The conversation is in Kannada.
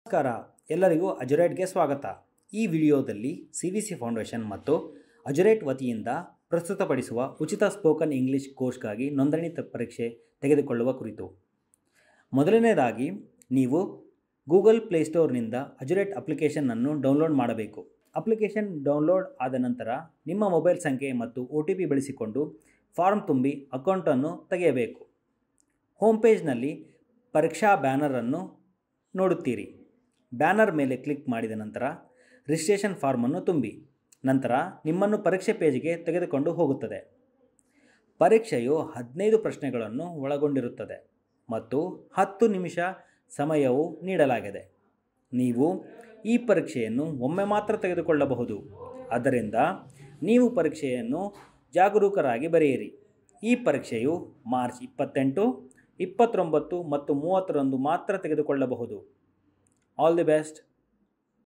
ನಮಸ್ಕಾರ ಎಲ್ಲರಿಗೂ ಅಜುರೇಟ್ಗೆ ಸ್ವಾಗತ ಈ ವಿಡಿಯೋದಲ್ಲಿ ಸಿ ವಿ ಸಿ ಫೌಂಡೇಶನ್ ಮತ್ತು ಅಜುರೇಟ್ ವತಿಯಿಂದ ಪ್ರಸ್ತುತಪಡಿಸುವ ಉಚಿತ ಸ್ಪೋಕನ್ ಇಂಗ್ಲಿಷ್ ಕೋರ್ಸ್ಗಾಗಿ ನೋಂದಣಿ ತ- ಪರೀಕ್ಷೆ ತೆಗೆದುಕೊಳ್ಳುವ ಕುರಿತು ಮೊದಲನೇದಾಗಿ ನೀವು ಗೂಗಲ್ ಪ್ಲೇಸ್ಟೋರ್ನಿಂದ ಅಜುರೇಟ್ ಅಪ್ಲಿಕೇಶನ್ನನ್ನು ಡೌನ್ಲೋಡ್ ಮಾಡಬೇಕು ಅಪ್ಲಿಕೇಶನ್ ಡೌನ್ಲೋಡ್ ಆದ ನಂತರ ನಿಮ್ಮ ಮೊಬೈಲ್ ಸಂಖ್ಯೆ ಮತ್ತು ಒ ಟಿ ಪಿ ಬಳಸಿಕೊಂಡು ಫಾರ್ಮ್ ತುಂಬಿ ಅಕೌಂಟನ್ನು ತೆಗೆಯಬೇಕು ಹೋಮ್ ಪೇಜ್ನಲ್ಲಿ ಪರೀಕ್ಷಾ ಬ್ಯಾನರನ್ನು ನೋಡುತ್ತೀರಿ ಬ್ಯಾನರ್ ಮೇಲೆ ಕ್ಲಿಕ್ ಮಾಡಿದ ನಂತರ ರಿಜಿಸ್ಟ್ರೇಷನ್ ಫಾರ್ಮನ್ನು ತುಂಬಿ ನಂತರ ನಿಮ್ಮನ್ನು ಪರೀಕ್ಷೆ ಪೇಜ್ಗೆ ತೆಗೆದುಕೊಂಡು ಹೋಗುತ್ತದೆ ಪರೀಕ್ಷೆಯು ಹದಿನೈದು ಪ್ರಶ್ನೆಗಳನ್ನು ಒಳಗೊಂಡಿರುತ್ತದೆ ಮತ್ತು ಹತ್ತು ನಿಮಿಷ ಸಮಯವು ನೀಡಲಾಗಿದೆ ನೀವು ಈ ಪರೀಕ್ಷೆಯನ್ನು ಒಮ್ಮೆ ಮಾತ್ರ ತೆಗೆದುಕೊಳ್ಳಬಹುದು ಆದ್ದರಿಂದ ನೀವು ಪರೀಕ್ಷೆಯನ್ನು ಜಾಗರೂಕರಾಗಿ ಬರೆಯಿರಿ ಈ ಪರೀಕ್ಷೆಯು ಮಾರ್ಚ್ ಇಪ್ಪತ್ತೆಂಟು ಇಪ್ಪತ್ತೊಂಬತ್ತು ಮತ್ತು ಮೂವತ್ತರಂದು ಮಾತ್ರ ತೆಗೆದುಕೊಳ್ಳಬಹುದು ಆಲ್ ದಿ ಬೆಸ್ಟ್